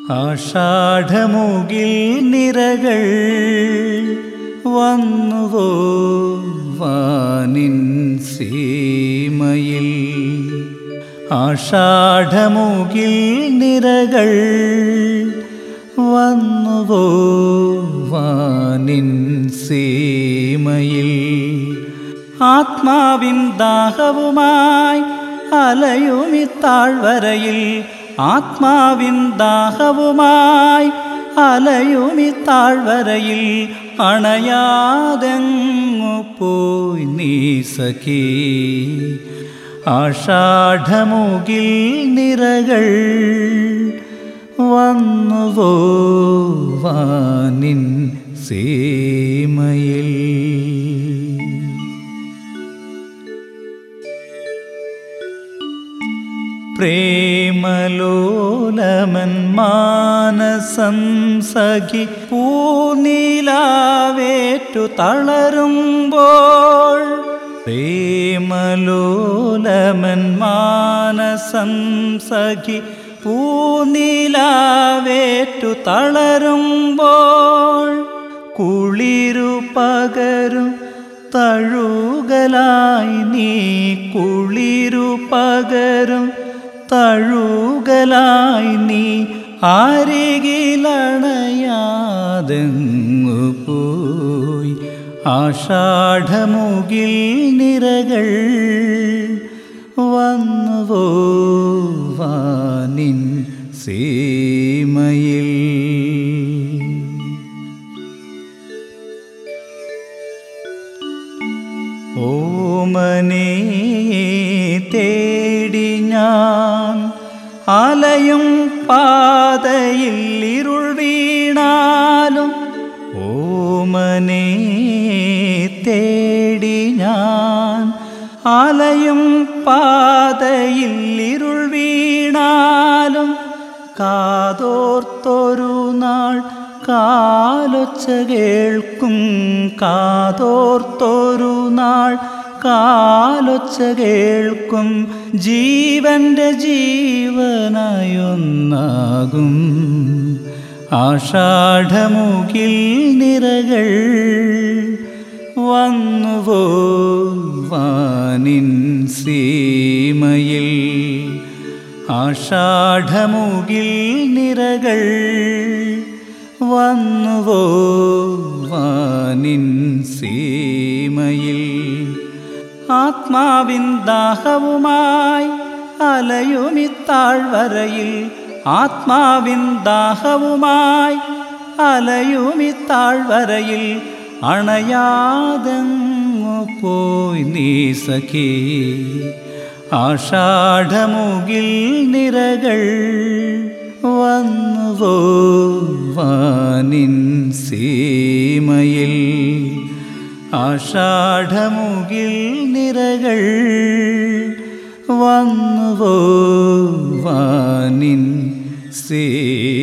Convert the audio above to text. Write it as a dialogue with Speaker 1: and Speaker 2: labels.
Speaker 1: ആഷാഢമുകിൽ നിരകൾ വന്നുവോ വാനിൻ സീമയിൽ ആഷാഢമുകിൽ നിരകൾ വന്നുവോ വാനിൻ സീമയിൽ ആത്മാവിൻ ദാഹവുമായി അലയുമി താഴ്വരയിൽ ആത്മാവിൻ ദാഹവുമായി അലയുമി താഴ്വരയിൽ അണയാതെങ്ങു പോയി നീ സഖീ ആഷാഢമുകിൽ നിരകൾ വന്നുവോ വാനിൻ സീമയിൽ പ്രേമലോലമൻ മാനസം സഖി പൂനീലാവേറ്റു തളരുമ്പോൾ പ്രേമലോലമൻ മാനസം സഖി പൂനീലാവേറ്റു തളരുമ്പോൾ കുളിരു പകരും തഴുകലായി നീ കുളിരു പകരും തഴുകലായി നീ ആരികിലണയാതെങ്ങു പോയി ആഷാഢമുകിൽ നിരകൾ വന്നുവോ വാനിൻ സീമയിൽ ഓമനേ തേടി ഞാൻ അലയും പാതയിൽ ഇരുൾ വീണാലും ഓമനേ തേടി ഞാൻ അലയും പാതയിൽ ഇരുൾ വീണാലും കാതോർത്തൊരു നാൾ കാലൊച്ച കേൾക്കും കാതോർത്തൊരു നാൾ കാലൊച്ച കേൾക്കും ജീവന്റെ ജീവനായൊന്നാകും ആഷാഢമുകിൽ നിരകൾ വന്നുവോ വാനിൻ സീമയിൽ ആഷാഢമുകിൽ നിരകൾ വന്നുവോ വാനിൻ സീമയിൽ ആത്മാവിൻ ദാഹവുമായി അലയുമി താഴ്വരയിൽ ആത്മാവിൻ ദാഹവുമായി അലയുമി താഴ്വരയിൽ അണയാതെങ്ങു പോയി നീ സഖി ആഷാഢമുകിൽ നിരകൾ വന്നുവോ വാനിൻ സീമയിൽ ആഷാഢമുകിൽ നിരകൾ വന്നുവോ വാനിൻ സീമയിൽ